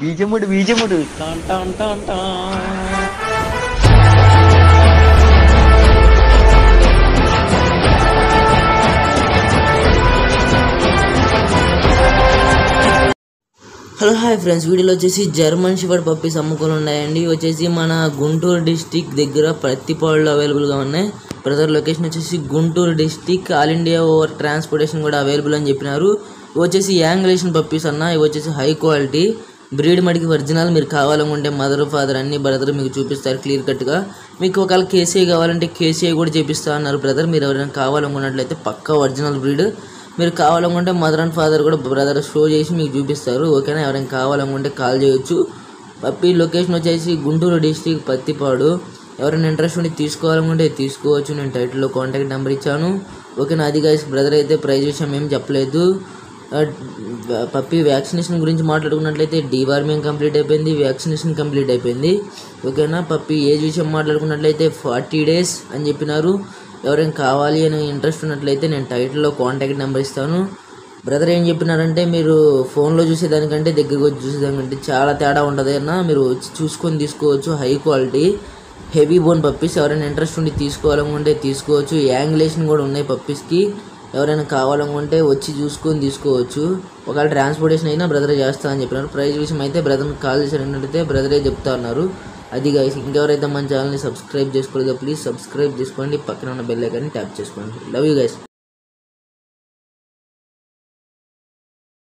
బీజముడు బీజముడు టాన్ టాన్ టాన్ టాన్ హలో హాయ్ ఫ్రెండ్స్ వీడియోలో వచ్చేసి జర్మన్ షిఫర్డ్ పప్పీస్ అమ్ముకొని ఉన్నాయండి ఇవి వచ్చేసి మన గుంటూరు డిస్టిక్ దగ్గర ప్రతిపాడులో అవైలబుల్గా ఉన్నాయి బ్రదర్ లొకేషన్ వచ్చేసి Guntur district all India over transportation కూడా అవైలబుల్ అని చెప్పినారు ఇవి వచ్చేసి యాంగ్లేషన్ పప్పీస్ అన్న ఇవి వచ్చేసి హై క్వాలిటీ బ్రీడ్ మడికి ఒరిజినల్ మీరు కావాలనుకుంటే మదర్ ఫాదర్ అన్ని బ్రదర్ మీకు చూపిస్తారు క్లియర్ కట్గా మీకు ఒకవేళ కేసీఐ కావాలంటే కేసీఐ కూడా చేపిస్తా అన్నారు బ్రదర్ మీరు ఎవరైనా కావాలనుకున్నట్లయితే పక్కా ఒరిజినల్ బ్రీడ్ మీరు కావాలనుకుంటే మదర్ అండ్ ఫాదర్ కూడా బ్రదర్ షో చేసి మీకు చూపిస్తారు ఓకేనా ఎవరైనా కావాలనుకుంటే కాల్ చేయొచ్చు పప్పి లొకేషన్ వచ్చేసి గుంటూరు డిస్టిక్ పత్తిపాడు ఎవరైనా ఇంట్రెస్ట్ ఉండి తీసుకోవాలనుకుంటే తీసుకోవచ్చు నేను టైటిల్లో కాంటాక్ట్ నెంబర్ ఇచ్చాను ఓకేనా అది గైస్ బ్రదర్ అయితే ప్రైజ్ విషయం ఏం చెప్పలేదు ఆ, పప్పి వ్యాక్సినేషన్ గురించి మాట్లాడుకున్నట్లయితే డీవార్మింగ్ కంప్లీట్ అయిపోయింది వ్యాక్సినేషన్ కంప్లీట్ అయిపోయింది ఓకేనా పప్పి ఏజ్ విషయం మాట్లాడుకున్నట్లయితే ఫార్టీ డేస్ అని చెప్పినారు ఎవరైనా కావాలి అని ఇంట్రెస్ట్ ఉన్నట్లయితే నేను టైటిల్లో కాంటాక్ట్ నెంబర్ ఇస్తాను బ్రదర్ ఏం చెప్పినారంటే మీరు ఫోన్లో చూసేదానికంటే దగ్గరికి వచ్చి చూసేదానికంటే చాలా తేడా ఉంటుంది అన్న మీరు వచ్చి చూసుకొని తీసుకోవచ్చు high quality heavy bone puppies ఎవరైనా ఇంట్రెస్ట్ ఉండి తీసుకోవాలనుకుంటే తీసుకోవచ్చు యాంగ్లేషన్ కూడా ఉన్నాయి పప్పీస్కి ఎవరైనా కావాలనుకుంటే వచ్చి చూసుకొని తీసుకోవచ్చు ఒకవేళ ట్రాన్స్పోర్టేషన్ అయినా బ్రదరే చేస్తా అని చెప్పినారు ప్రైస్ విషయం అయితే బ్రదర్ని కాల్ చేసినట్టయితే బ్రదరే చెప్తా అన్నారు అది గైస్ ఇంకెవరైతే మన ఛానల్ని సబ్స్క్రైబ్ చేసుకోలేదో ప్లీజ్ సబ్స్క్రైబ్ చేసుకోండి పక్కన ఉన్న బెల్ ఐకాన్ని ట్యాప్ చేసుకోండి లవ్ యూ గైస్